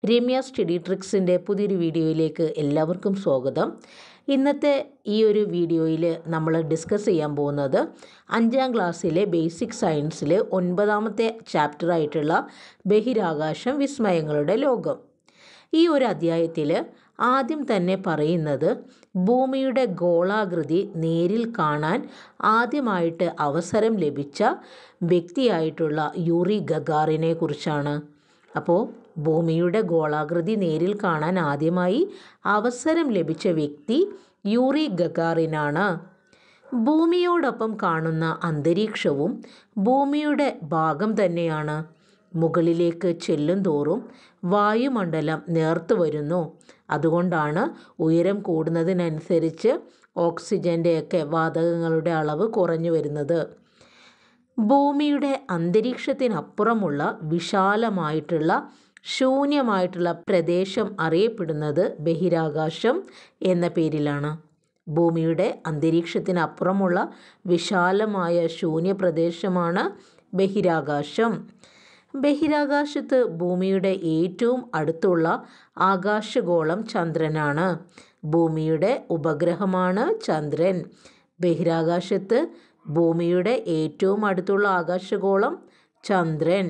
Ramya study ട്രിക്സിൻ്റെ പുതിയൊരു വീഡിയോയിലേക്ക് എല്ലാവർക്കും സ്വാഗതം ഇന്നത്തെ ഈ ഒരു വീഡിയോയിൽ നമ്മൾ ഡിസ്കസ് ചെയ്യാൻ പോകുന്നത് അഞ്ചാം ക്ലാസ്സിലെ ബേസിക് സയൻസിൽ ഒൻപതാമത്തെ ചാപ്റ്റർ ആയിട്ടുള്ള ബഹിരാകാശം വിസ്മയങ്ങളുടെ ലോകം ഈ ഒരു അധ്യായത്തിൽ ആദ്യം തന്നെ പറയുന്നത് ഭൂമിയുടെ ഗോളാകൃതി നേരിൽ കാണാൻ ആദ്യമായിട്ട് അവസരം ലഭിച്ച വ്യക്തിയായിട്ടുള്ള യൂറി ഗഗാറിനെ കുറിച്ചാണ് അപ്പോൾ ഭൂമിയുടെ ഗോളാകൃതി നേരിൽ കാണാൻ ആദ്യമായി അവസരം ലഭിച്ച വ്യക്തി യൂറി ഗഗാറിനാണ് ഭൂമിയോടൊപ്പം കാണുന്ന അന്തരീക്ഷവും ഭൂമിയുടെ ഭാഗം തന്നെയാണ് മുകളിലേക്ക് ചെല്ലും തോറും വായുമണ്ഡലം നേർത്തു വരുന്നു അതുകൊണ്ടാണ് ഉയരം കൂടുന്നതിനനുസരിച്ച് ഓക്സിജൻ്റെയൊക്കെ വാതകങ്ങളുടെ അളവ് കുറഞ്ഞു വരുന്നത് ഭൂമിയുടെ അന്തരീക്ഷത്തിനപ്പുറമുള്ള വിശാലമായിട്ടുള്ള ശൂന്യമായിട്ടുള്ള പ്രദേശം അറിയപ്പെടുന്നത് ബഹിരാകാശം എന്ന പേരിലാണ് ഭൂമിയുടെ അന്തരീക്ഷത്തിനപ്പുറമുള്ള വിശാലമായ ശൂന്യ പ്രദേശമാണ് ബഹിരാകാശം ബഹിരാകാശത്ത് ഭൂമിയുടെ ഏറ്റവും അടുത്തുള്ള ആകാശഗോളം ചന്ദ്രനാണ് ഭൂമിയുടെ ഉപഗ്രഹമാണ് ചന്ദ്രൻ ബഹിരാകാശത്ത് ഭൂമിയുടെ ഏറ്റവും അടുത്തുള്ള ആകാശഗോളം ചന്ദ്രൻ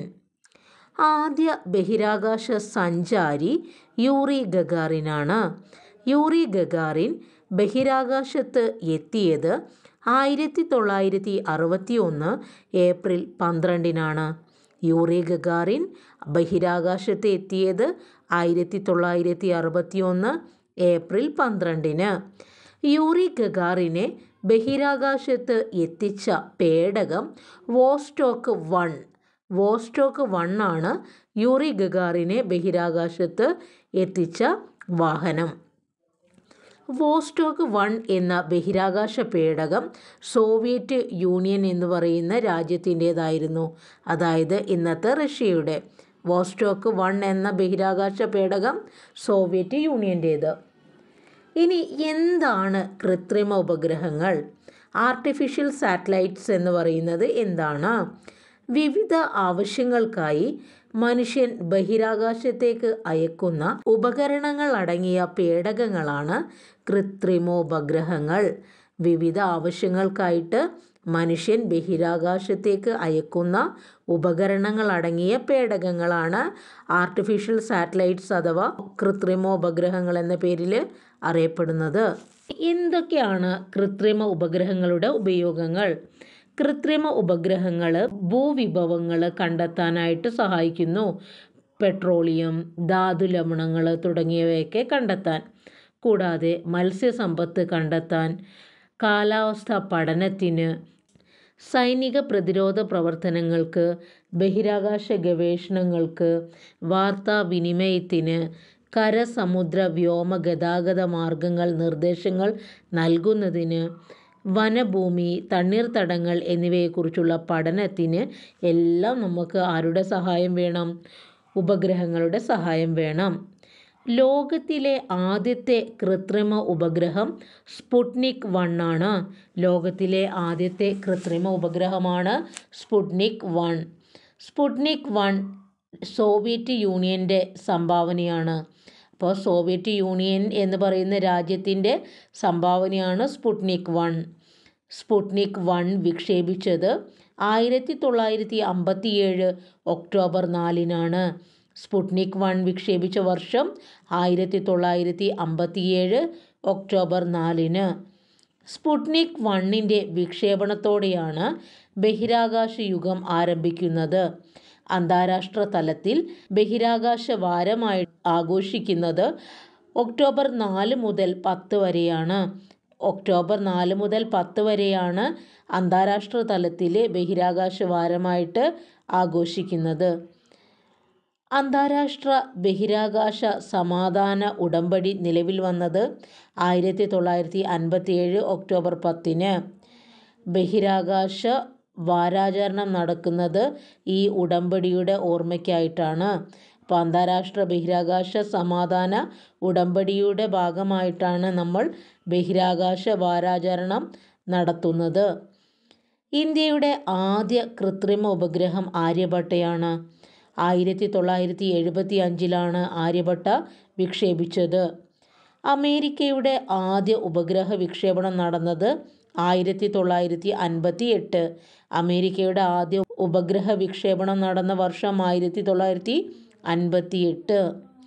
ആദ്യ ബഹിരാകാശ സഞ്ചാരി യൂറി ഗഗാറിനാണ് യൂറി ഗഗാറിൻ ബഹിരാകാശത്ത് എത്തിയത് ആയിരത്തി തൊള്ളായിരത്തി അറുപത്തി ഒന്ന് ഏപ്രിൽ പന്ത്രണ്ടിനാണ് യൂറി ഗഗാറിൻ ബഹിരാകാശത്ത് എത്തിയത് ആയിരത്തി തൊള്ളായിരത്തി അറുപത്തി ഒന്ന് ഏപ്രിൽ പന്ത്രണ്ടിന് യൂറി ഗഗാറിനെ ബഹിരാകാശത്ത് എത്തിച്ച പേടകം വോസ്റ്റോക്ക് വൺ വോസ്റ്റോക്ക് വൺ ആണ് യൂറി ഗഗാറിനെ ബഹിരാകാശത്ത് എത്തിച്ച വാഹനം വോസ്റ്റോക്ക് വൺ എന്ന ബഹിരാകാശ പേടകം സോവിയറ്റ് യൂണിയൻ എന്ന് പറയുന്ന രാജ്യത്തിൻ്റേതായിരുന്നു അതായത് ഇന്നത്തെ റഷ്യയുടെ വോസ്റ്റോക്ക് വൺ എന്ന ബഹിരാകാശ പേടകം സോവിയറ്റ് യൂണിയൻ്റേത് ഇനി എന്താണ് കൃത്രിമ ഉപഗ്രഹങ്ങൾ ആർട്ടിഫിഷ്യൽ സാറ്റലൈറ്റ്സ് എന്ന് പറയുന്നത് എന്താണ് വിവിധ ആവശ്യങ്ങൾക്കായി മനുഷ്യൻ ബഹിരാകാശത്തേക്ക് അയക്കുന്ന ഉപകരണങ്ങൾ അടങ്ങിയ പേടകങ്ങളാണ് കൃത്രിമോപഗ്രഹങ്ങൾ വിവിധ ആവശ്യങ്ങൾക്കായിട്ട് മനുഷ്യൻ ബഹിരാകാശത്തേക്ക് അയക്കുന്ന ഉപകരണങ്ങൾ അടങ്ങിയ പേടകങ്ങളാണ് ആർട്ടിഫിഷ്യൽ സാറ്റലൈറ്റ്സ് അഥവാ കൃത്രിമോപഗ്രഹങ്ങൾ എന്ന പേരിൽ അറിയപ്പെടുന്നത് എന്തൊക്കെയാണ് കൃത്രിമ ഉപഗ്രഹങ്ങളുടെ ഉപയോഗങ്ങൾ കൃത്രിമ ഉപഗ്രഹങ്ങൾ ഭൂവിഭവങ്ങൾ കണ്ടെത്താനായിട്ട് സഹായിക്കുന്നു പെട്രോളിയം ധാതു ലവണങ്ങൾ തുടങ്ങിയവയൊക്കെ കണ്ടെത്താൻ കൂടാതെ മത്സ്യസമ്പത്ത് കണ്ടെത്താൻ കാലാവസ്ഥ പഠനത്തിന് സൈനിക പ്രതിരോധ പ്രവർത്തനങ്ങൾക്ക് ബഹിരാകാശ ഗവേഷണങ്ങൾക്ക് വാർത്താവിനിമയത്തിന് കര സമുദ്ര വ്യോമ ഗതാഗത മാർഗങ്ങൾ നിർദ്ദേശങ്ങൾ നൽകുന്നതിന് വനഭൂമി തണ്ണീർത്തടങ്ങൾ എന്നിവയെക്കുറിച്ചുള്ള പഠനത്തിന് എല്ലാം നമുക്ക് ആരുടെ സഹായം വേണം ഉപഗ്രഹങ്ങളുടെ സഹായം വേണം ലോകത്തിലെ ആദ്യത്തെ കൃത്രിമ ഉപഗ്രഹം സ്പുട്നിക് വൺ ആണ് ലോകത്തിലെ ആദ്യത്തെ കൃത്രിമ ഉപഗ്രഹമാണ് Sputnik one Sputnik one Soviet യൂണിയൻ്റെ സംഭാവനയാണ് അപ്പോൾ സോവിയറ്റ് യൂണിയൻ എന്ന് പറയുന്ന രാജ്യത്തിൻ്റെ സംഭാവനയാണ് സ്പുട്നിക് വൺ സ്പുട്നിക് വൺ വിക്ഷേപിച്ചത് ആയിരത്തി തൊള്ളായിരത്തി അമ്പത്തിയേഴ് ഒക്ടോബർ നാലിനാണ് സ്പുട്നിക് വൺ വിക്ഷേപിച്ച വർഷം ആയിരത്തി തൊള്ളായിരത്തി അമ്പത്തിയേഴ് ഒക്ടോബർ നാലിന് സ്പുട്നിക് വണ്ണിൻ്റെ വിക്ഷേപണത്തോടെയാണ് ബഹിരാകാശ യുഗം ആരംഭിക്കുന്നത് അന്താരാഷ്ട്ര തലത്തിൽ ബഹിരാകാശ വാരമായി ആഘോഷിക്കുന്നത് ഒക്ടോബർ നാല് മുതൽ പത്ത് വരെയാണ് ഒക്ടോബർ നാല് മുതൽ പത്ത് വരെയാണ് അന്താരാഷ്ട്ര തലത്തിലെ ബഹിരാകാശ വാരമായിട്ട് ആഘോഷിക്കുന്നത് അന്താരാഷ്ട്ര ബഹിരാകാശ സമാധാന ഉടമ്പടി നിലവിൽ വന്നത് ആയിരത്തി തൊള്ളായിരത്തി അൻപത്തി ഏഴ് ഒക്ടോബർ പത്തിന് ബഹിരാകാശ വാരാചരണം നടക്കുന്നത് ഈ ഉടമ്പടിയുടെ ഓർമ്മയ്ക്കായിട്ടാണ് അപ്പോൾ അന്താരാഷ്ട്ര ബഹിരാകാശ സമാധാന ഉടമ്പടിയുടെ ഭാഗമായിട്ടാണ് നമ്മൾ ബഹിരാകാശ വാരാചരണം നടത്തുന്നത് ഇന്ത്യയുടെ ആദ്യ കൃത്രിമ ഉപഗ്രഹം ആര്യഭട്ടയാണ് ആയിരത്തി തൊള്ളായിരത്തി എഴുപത്തി അഞ്ചിലാണ് ആര്യഭട്ട വിക്ഷേപിച്ചത് അമേരിക്കയുടെ ആദ്യ ഉപഗ്രഹ വിക്ഷേപണം നടന്നത് ആയിരത്തി തൊള്ളായിരത്തി അൻപത്തി എട്ട് അമേരിക്കയുടെ ആദ്യ ഉപഗ്രഹ വിക്ഷേപണം നടന്ന വർഷം ആയിരത്തി തൊള്ളായിരത്തി അൻപത്തി എട്ട്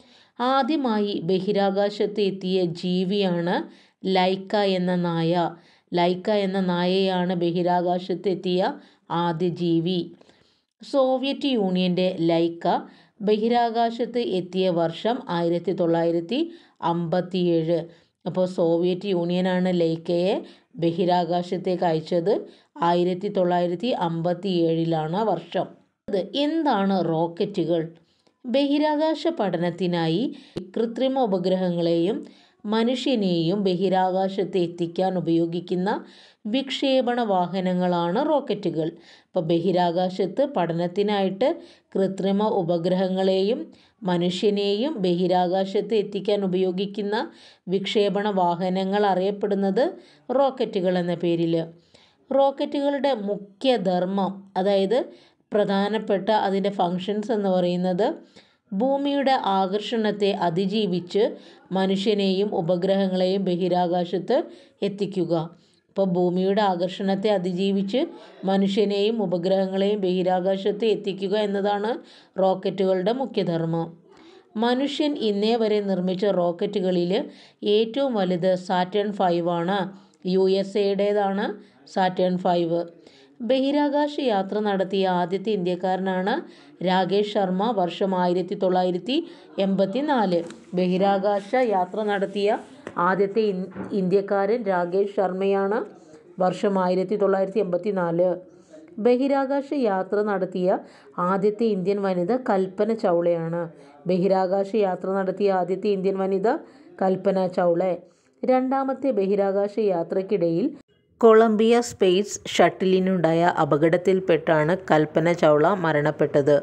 ആദ്യമായി ബഹിരാകാശത്ത് എത്തിയ ജീവിയാണ് ലൈക്ക എന്ന നായ ലൈക്ക എന്ന നായയാണ് ബഹിരാകാശത്ത് എത്തിയ ആദ്യ ജീവി സോവിയറ്റ് യൂണിയൻ്റെ ലൈക്ക ബഹിരാകാശത്ത് എത്തിയ വർഷം ആയിരത്തി തൊള്ളായിരത്തി അമ്പത്തിയേഴ് അപ്പോൾ സോവിയറ്റ് യൂണിയനാണ് ലൈക്കയെ ബഹിരാകാശത്തേക്ക് അയച്ചത് ആയിരത്തി തൊള്ളായിരത്തി അമ്പത്തി ഏഴിലാണ് വർഷം അത് എന്താണ് റോക്കറ്റുകൾ ബഹിരാകാശ പഠനത്തിനായി കൃത്രിമ ഉപഗ്രഹങ്ങളെയും മനുഷ്യനെയും ബഹിരാകാശത്ത് എത്തിക്കാൻ ഉപയോഗിക്കുന്ന വിക്ഷേപണ വാഹനങ്ങളാണ് റോക്കറ്റുകൾ ഇപ്പോൾ ബഹിരാകാശത്ത് പഠനത്തിനായിട്ട് കൃത്രിമ ഉപഗ്രഹങ്ങളെയും മനുഷ്യനെയും ബഹിരാകാശത്ത് എത്തിക്കാൻ ഉപയോഗിക്കുന്ന വിക്ഷേപണ വാഹനങ്ങൾ അറിയപ്പെടുന്നത് റോക്കറ്റുകൾ എന്ന പേരിൽ റോക്കറ്റുകളുടെ മുഖ്യ ധർമ്മം അതായത് പ്രധാനപ്പെട്ട അതിൻ്റെ ഫങ്ഷൻസ് എന്ന് പറയുന്നത് ഭൂമിയുടെ ആകർഷണത്തെ അതിജീവിച്ച് മനുഷ്യനെയും ഉപഗ്രഹങ്ങളെയും ബഹിരാകാശത്ത് എത്തിക്കുക ഇപ്പോൾ ഭൂമിയുടെ ആകർഷണത്തെ അതിജീവിച്ച് മനുഷ്യനെയും ഉപഗ്രഹങ്ങളെയും ബഹിരാകാശത്ത് എത്തിക്കുക എന്നതാണ് റോക്കറ്റുകളുടെ മുഖ്യധർമ്മം മനുഷ്യൻ ഇന്നേ വരെ നിർമ്മിച്ച റോക്കറ്റുകളിൽ ഏറ്റവും വലുത് സാറ്റേൺ ഫൈവ് ആണ് യു എസ് എയുടേതാണ് സാറ്റേൺ ഫൈവ് ബഹിരാകാശ യാത്ര നടത്തിയ ആദ്യത്തെ ഇന്ത്യക്കാരനാണ് രാകേഷ് ശർമ്മ വർഷം ആയിരത്തി തൊള്ളായിരത്തി എൺപത്തി നാല് ബഹിരാകാശ യാത്ര നടത്തിയ ആദ്യത്തെ ഇൻ ഇന്ത്യക്കാരൻ രാകേഷ് ശർമ്മയാണ് വർഷം ആയിരത്തി തൊള്ളായിരത്തി എൺപത്തി നാല് ബഹിരാകാശ യാത്ര നടത്തിയ ആദ്യത്തെ ഇന്ത്യൻ വനിത കൽപ്പന ചൗളയാണ് ബഹിരാകാശ യാത്ര നടത്തിയ ആദ്യത്തെ ഇന്ത്യൻ വനിത കൽപ്പന ചൗളെ രണ്ടാമത്തെ ബഹിരാകാശ യാത്രക്കിടയിൽ കൊളംബിയ സ്പേസ് ഷട്ടിലിനുണ്ടായ അപകടത്തിൽപ്പെട്ടാണ് കൽപ്പന ചൗള മരണപ്പെട്ടത്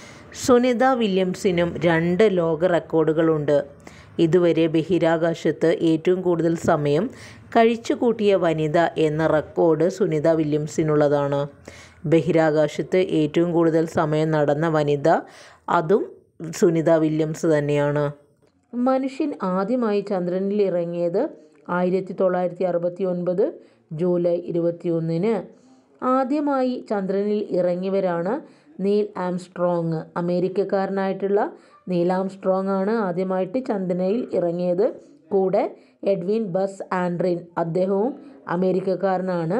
സുനിത വില്യംസിനും രണ്ട് ലോക റെക്കോർഡുകളുണ്ട് ഇതുവരെ ബഹിരാകാശത്ത് ഏറ്റവും കൂടുതൽ സമയം കഴിച്ചുകൂട്ടിയ വനിത എന്ന റെക്കോർഡ് സുനിത വില്യംസിനുള്ളതാണ് ബഹിരാകാശത്ത് ഏറ്റവും കൂടുതൽ സമയം നടന്ന വനിത അതും സുനിത വില്യംസ് തന്നെയാണ് മനുഷ്യൻ ആദ്യമായി ചന്ദ്രനിൽ ഇറങ്ങിയത് ആയിരത്തി തൊള്ളായിരത്തി അറുപത്തി ഒൻപത് ജൂലൈ ഇരുപത്തിയൊന്നിന് ആദ്യമായി ചന്ദ്രനിൽ ഇറങ്ങിയവരാണ് നീൽ ആംസ്ട്രോങ് അമേരിക്കക്കാരനായിട്ടുള്ള നീൽ ആംസ്ട്രോങ് ആണ് ആദ്യമായിട്ട് ചന്ദ്രനിൽ ഇറങ്ങിയത് കൂടെ എഡ്വിൻ ബസ് ആൻഡ്രിൻ അദ്ദേഹവും അമേരിക്കക്കാരനാണ്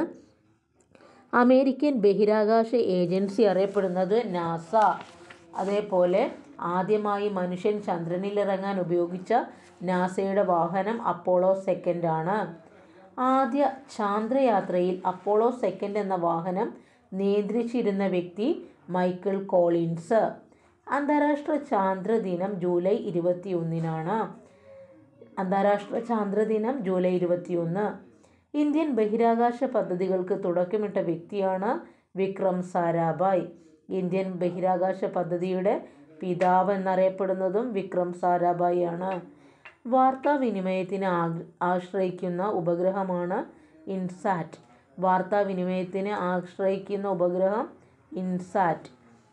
അമേരിക്കൻ ബഹിരാകാശ ഏജൻസി അറിയപ്പെടുന്നത് നാസ അതേപോലെ ആദ്യമായി മനുഷ്യൻ ചന്ദ്രനിൽ ഇറങ്ങാൻ ഉപയോഗിച്ച നാസയുടെ വാഹനം അപ്പോളോ സെക്കൻഡ് ആണ് ആദ്യ ചാന്ദ്രയാത്രയിൽ അപ്പോളോ സെക്കൻഡ് എന്ന വാഹനം നിയന്ത്രിച്ചിരുന്ന വ്യക്തി മൈക്കിൾ കോളിൻസ് അന്താരാഷ്ട്ര ചാന്ദ്രദിനം ജൂലൈ ഇരുപത്തിയൊന്നിനാണ് അന്താരാഷ്ട്ര ചാന്ദ്രദിനം ജൂലൈ ഇരുപത്തിയൊന്ന് ഇന്ത്യൻ ബഹിരാകാശ പദ്ധതികൾക്ക് തുടക്കമിട്ട വ്യക്തിയാണ് വിക്രം സാരാഭായ് ഇന്ത്യൻ ബഹിരാകാശ പദ്ധതിയുടെ പിതാവ് എന്നറിയപ്പെടുന്നതും വിക്രം സാരാഭായ് ആണ് വാർത്താവിനിമയത്തിന് ആശ്രയിക്കുന്ന ഉപഗ്രഹമാണ് ഇൻസാറ്റ് വാർത്താവിനിമയത്തിന് ആശ്രയിക്കുന്ന ഉപഗ്രഹം ഇൻസാറ്റ്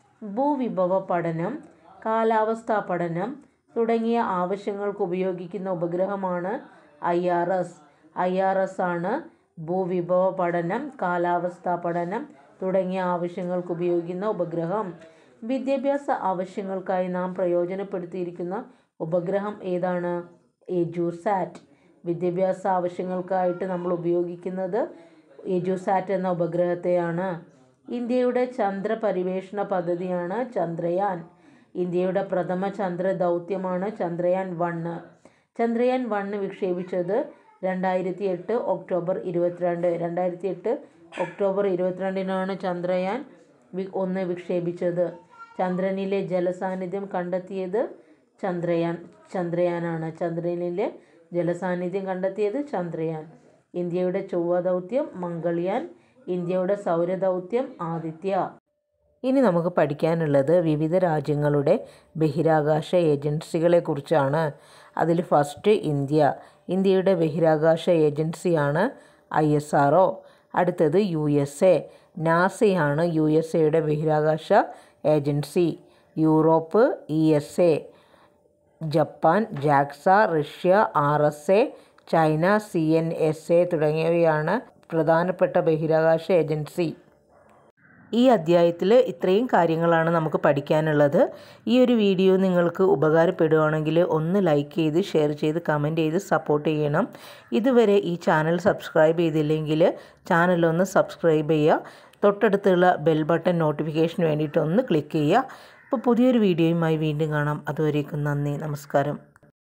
ഭൂവിഭവ പഠനം കാലാവസ്ഥാ പഠനം തുടങ്ങിയ ആവശ്യങ്ങൾക്ക് ഉപയോഗിക്കുന്ന ഉപഗ്രഹമാണ് I R S I R S ആണ് ഭൂവിഭവ പഠനം കാലാവസ്ഥാ പഠനം തുടങ്ങിയ ആവശ്യങ്ങൾക്ക് ഉപയോഗിക്കുന്ന ഉപഗ്രഹം വിദ്യാഭ്യാസ ആവശ്യങ്ങൾക്കായി നാം പ്രയോജനപ്പെടുത്തിയിരിക്കുന്ന ഉപഗ്രഹം ഏതാണ് എജുസാറ്റ് വിദ്യാഭ്യാസ ആവശ്യങ്ങൾക്കായിട്ട് നമ്മൾ ഉപയോഗിക്കുന്നത് എജുസാറ്റ് എന്ന ഉപഗ്രഹത്തെയാണ് ഇന്ത്യയുടെ ചന്ദ്ര പരിവേഷണ പദ്ധതിയാണ് ചന്ദ്രയാൻ ഇന്ത്യയുടെ പ്രഥമ ചന്ദ്ര ദൗത്യമാണ് ചന്ദ്രയാൻ വണ്ണ് ചന്ദ്രയാൻ വണ്ണ് വിക്ഷേപിച്ചത് രണ്ടായിരത്തി എട്ട് ഒക്ടോബർ ഇരുപത്തിരണ്ട് രണ്ടായിരത്തി എട്ട് ഒക്ടോബർ ഇരുപത്തിരണ്ടിനാണ് ചന്ദ്രയാൻ വി ഒന്ന് വിക്ഷേപിച്ചത് ചന്ദ്രനിലെ ജലസാന്നിധ്യം കണ്ടെത്തിയത് ചന്ദ്രയാൻ ചന്ദ്രയാനാണ് ചന്ദ്രനിലെ ജലസാന്നിധ്യം കണ്ടെത്തിയത് ചന്ദ്രയാൻ ഇന്ത്യയുടെ ചൊവ്വ ദൗത്യം മംഗൾയാൻ ഇന്ത്യയുടെ സൗരദൗത്യം ആദിത്യ ഇനി നമുക്ക് പഠിക്കാനുള്ളത് വിവിധ രാജ്യങ്ങളുടെ ബഹിരാകാശ ഏജൻസികളെ കുറിച്ചാണ് അതിൽ ഫസ്റ്റ് ഇന്ത്യ ഇന്ത്യയുടെ ബഹിരാകാശ ഏജൻസിയാണ് ഐ എസ് ആർ ഒ അടുത്തത് യു എസ് എ നാസയാണ് യു എസ് എയുടെ ബഹിരാകാശ ഏജൻസി Europe E S A Japan JAXA Russia R S A China C N S A തുടങ്ങിയവയാണ് പ്രധാനപ്പെട്ട ബഹിരാകാശ ഏജൻസി ഈ അധ്യായത്തിൽ ഇത്രയും കാര്യങ്ങളാണ് നമുക്ക് പഠിക്കാനുള്ളത് ഈ ഒരു വീഡിയോ നിങ്ങൾക്ക് ഉപകാരപ്പെടുകയാണെങ്കിൽ ഒന്ന് ലൈക്ക് ചെയ്ത് ഷെയർ ചെയ്ത് കമൻറ്റ് ചെയ്ത് സപ്പോർട്ട് ചെയ്യണം ഇതുവരെ ഈ ചാനൽ സബ്സ്ക്രൈബ് ചെയ്തില്ലെങ്കിൽ ചാനലൊന്ന് സബ്സ്ക്രൈബ് ചെയ്യുക തൊട്ടടുത്തുള്ള ബെൽ ബട്ടൺ നോട്ടിഫിക്കേഷന് വേണ്ടിയിട്ട് ഒന്ന് ക്ലിക്ക് ചെയ്യുക അപ്പോൾ പുതിയൊരു വീഡിയോയുമായി വീണ്ടും കാണാം അതുവരേക്കും നന്ദി നമസ്കാരം